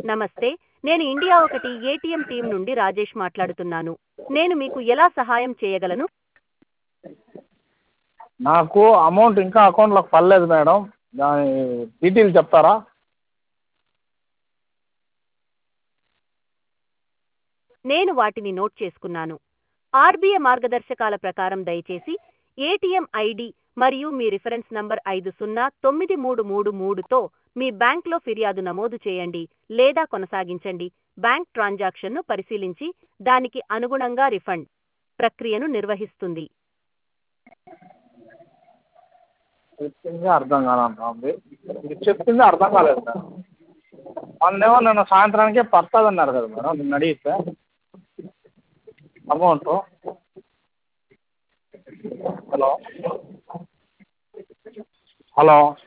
నమస్తే నేను ఇండియా ఒకటి ఏటీఎం టీం నుండి రాజేష్ మాట్లాడుతున్నాను నేను మీకు ఎలా సహాయం చేయగలను నాకు అమౌంట్ ఇంకా అకౌంట్లోకి పడలేదు మేడం దాని డీటెయిల్ చెప్తారా నేను వాటిని నోట్ చేసుకున్నాను ఆర్బీఐ మార్గదర్శకాల ప్రకారం దయచేసి ఏటీఎం ఐడి మరియు మీ రిఫరెన్స్ నంబర్ ఐదు సున్నా తొమ్మిది మూడు మూడు మూడుతో మీ బ్యాంక్లో ఫిర్యాదు నమోదు చేయండి లేదా కొనసాగించండి బ్యాంక్ ట్రాన్సాక్షన్ను పరిశీలించి దానికి అనుగుణంగా రిఫండ్ ప్రక్రియను నిర్వహిస్తుంది చెప్పింది అర్థం కాదంటుంది మీరు చెప్పింది అర్థం కాలేదు మేడం వాళ్ళేమో నిన్న సాయంత్రానికే పడుతుంది అన్నారు కదా మేడం నిన్న అడిగితే అమౌంటు హలో హలో